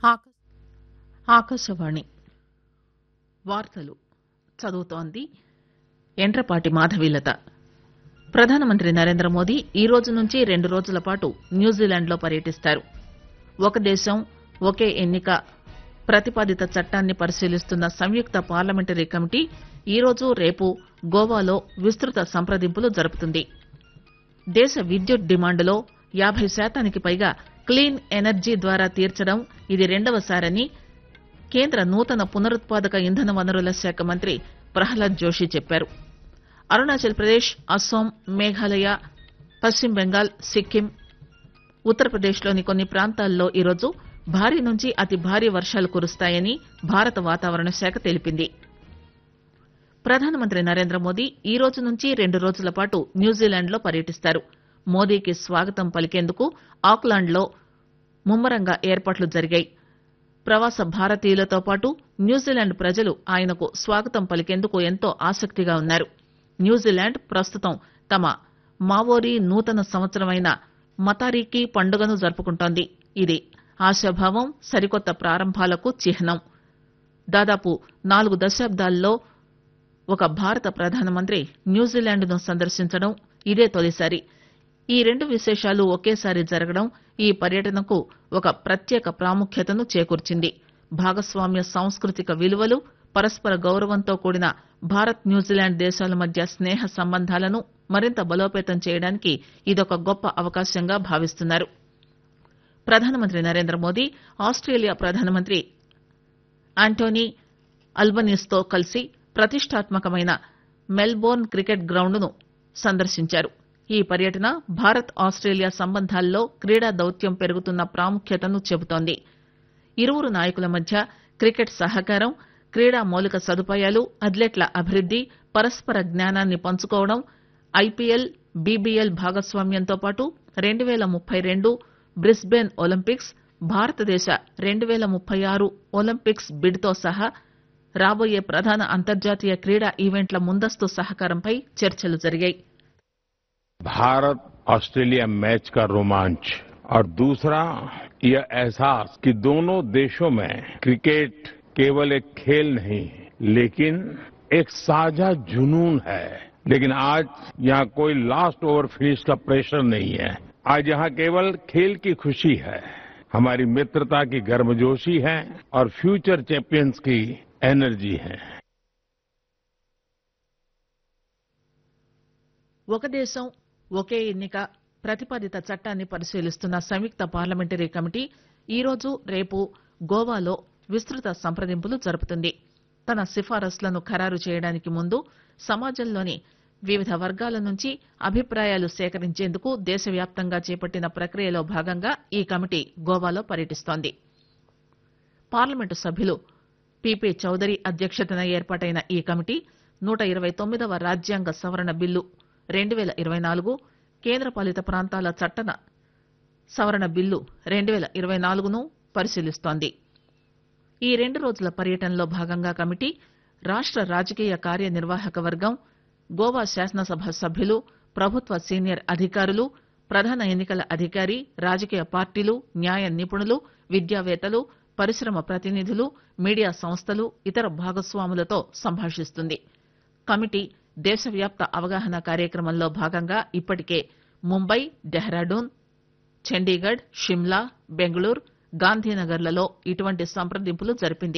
ఆక- ఆకాశవాణి వార్తలు చదువుతోంది ఎండ్రపాటి మాధవీలత ప్రధానమంత్రి నరేంద్ర మోదీ ఈ రోజు నుంచి రెండు రోజుల పాటు న్యూజిలాండ్లో పర్యటిస్తారు ఒక దేశం ఒకే ఎన్నిక ప్రతిపాదిత చట్టాన్ని పరిశీలిస్తున్న సంయుక్త పార్లమెంటరీ కమిటీ ఈ రోజు రేపు గోవాలో విస్తృత సంప్రదింపులు జరుపుతుంది దేశ విద్యుత్ డిమాండులో యాబై శాతానికి పైగా క్లీన్ ఎనర్జీ ద్వారా తీర్చడం ఇది రెండవసారని కేంద్ర నూతన పునరుత్పాదక ఇంధన వనరుల శాఖ మంత్రి ప్రహ్లాద్ జోషి చెప్పారు అరుణాచల్ ప్రదేశ్ అస్సోం మేఘాలయ పశ్చిమ బెంగాల్ సిక్కిం ఉత్తరప్రదేశ్లోని కొన్ని ప్రాంతాల్లో ఈరోజు భారీ నుంచి అతి భారీ వర్షాలు కురుస్తాయని భారత వాతావరణ శాఖ తెలిపింది ప్రధానమంత్రి నరేంద్ర మోదీ ఈ రోజు నుంచి రెండు రోజుల పాటు న్యూజిలాండ్లో పర్యటిస్తారు మోదీకి స్వాగతం పలికేందుకు ఆక్లాండ్లో ముమ్మరంగా ఏర్పాట్లు జరిగాయి ప్రవాస భారతీయులతో పాటు న్యూజిలాండ్ ప్రజలు ఆయనకు స్వాగతం పలికేందుకు ఎంతో ఆసక్తిగా ఉన్నారు న్యూజిలాండ్ ప్రస్తుతం తమ మావోరీ నూతన సంవత్సరమైన మతారీకి పండుగను జరుపుకుంటోంది ఇది ఆశాభావం సరికొత్త ప్రారంభాలకు చిహ్నం దాదాపు నాలుగు దశాబ్దాల్లో ఒక భారత ప్రధానమంత్రి న్యూజిలాండ్ను సందర్శించడం ఇదే తొలిసారి ఈ రెండు విశేషాలు ఒకేసారి జరగడం ఈ పర్యటనకు ఒక ప్రత్యేక ప్రాముఖ్యతను చేకూర్చింది భాగస్వామ్య సాంస్కృతిక విలువలు పరస్పర గౌరవంతో కూడిన భారత్ న్యూజిలాండ్ దేశాల మధ్య స్నేహ సంబంధాలను మరింత బలోపేతం చేయడానికి ఇదొక గొప్ప అవకాశంగా భావిస్తున్నారు ప్రధానమంత్రి నరేంద్ర మోదీ ఆస్ట్రేలియా ప్రధానమంత్రి ఆంటోనీ అల్బనీస్తో కలిసి ప్రతిష్టాత్మకమైన మెల్బోర్న్ క్రికెట్ గ్రౌండ్ను సందర్శించారు ఈ పర్యటన భారత్ ఆస్ట్రేలియా సంబంధాల్లో క్రీడా దౌత్యం పెరుగుతున్న ప్రాముఖ్యతను చెబుతోంది ఇరువురు నాయకుల మధ్య క్రికెట్ సహకారం క్రీడా మౌలిక సదుపాయాలు అథ్లెట్ల అభివృద్ది పరస్పర జ్ఞానాన్ని పంచుకోవడం ఐపీఎల్ బీబీఎల్ భాగస్వామ్యంతో పాటు రెండు పేల ముప్పై రెండు బ్రిస్బేన్ ఒలింపిక్స్ భారతదేశ రెండు పేల ముప్పై ఆరు ఒలింపిక్స్ బిడ్తో సహా రాబోయే ప్రధాన అంతర్జాతీయ క్రీడా ఈవెంట్ల ముందస్తు సహకారంపై చర్చలు జరిగాయి भारत ऑस्ट्रेलिया मैच का रोमांच और दूसरा यह एहसास कि दोनों देशों में क्रिकेट केवल एक खेल नहीं लेकिन एक साझा जुनून है लेकिन आज यहाँ कोई लास्ट ओवर फिनिश का प्रेशर नहीं है आज यहाँ केवल खेल की खुशी है हमारी मित्रता की गर्मजोशी है और फ्यूचर चैंपियंस की एनर्जी है ఒక దేశం ఒకే ఎన్నిక ప్రతిపాదిత చట్టాన్ని పరిశీలిస్తున్న సంయుక్త పార్లమెంటరీ కమిటీ ఈ రోజు రేపు గోవాలో విస్తృత సంప్రదింపులు జరుపుతుంది తన సిఫారసులను ఖరారు చేయడానికి ముందు సమాజంలోని వివిధ వర్గాల నుంచి అభిప్రాయాలు సేకరించేందుకు దేశవ్యాప్తంగా చేపట్టిన ప్రక్రియలో భాగంగా ఈ కమిటీ గోవాలో పర్యటిస్తోంది పార్లమెంటు సభ్యులు పీపీ చౌదరి అధ్యక్షతన ఏర్పాటైన ఈ కమిటీ నూట ఇరవై తొమ్మిదవ రాజ్యాంగ సవరణ బిల్లు రెండు పేల ఇరవై నాలుగు కేంద్రపాలిత ప్రాంతాల చట్టన సవరణ బిల్లు రెండు పేల ఇరవై నాలుగును పరిశీలిస్తోంది ఈ రెండు రోజుల పర్యటనలో భాగంగా కమిటీ రాష్ట రాజకీయ కార్యనిర్వాహక వర్గం గోవా శాసనసభ సభ్యులు ప్రభుత్వ సీనియర్ అధికారులు ప్రధాన ఎన్నికల అధికారి రాజకీయ పార్టీలు న్యాయ నిపుణులు విద్యావేత్తలు పరిశ్రమ ప్రతినిధులు మీడియా సంస్థలు ఇతర భాగస్వాములతో సంభాషిస్తుంది కమిటీ దేశవ్యాప్త అవగాహన కార్యక్రమంలో భాగంగా ఇప్పటికే ముంబై డెహ్రాడూన్ చండీగఢ్ షిమ్లా బెంగళూరు గాంధీనగర్లలో ఇటువంటి సంప్రదింపులు జరిపింది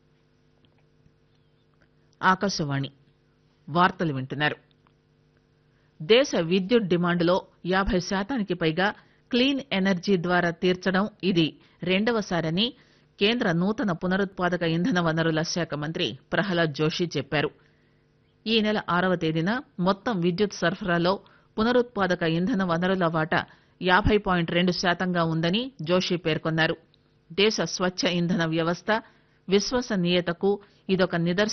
ఆకాశవాణి వార్తలు వింటున్నారు దేశ విద్యుత్ డిమాండ్లో యాబై శాతానికి పైగా క్లీన్ ఎనర్జీ ద్వారా తీర్చడం ఇది రెండవసారని కేంద్ర నూతన పునరుత్పాదక ఇంధన వనరుల శాఖ మంత్రి ప్రహ్లాద్ జోషి చెప్పారు ఈ నెల ఆరవ తేదీన మొత్తం విద్యుత్ సరఫరాలో పునరుత్పాదక ఇంధన వనరుల వాటా యాబై పాయింట్ రెండు శాతంగా ఉందని జోషి పేర్కొన్నారు దేశ స్వచ్ఛ ఇంధన వ్యవస్థ విశ్వసనీయతకు ఇదొక నిదర్శనం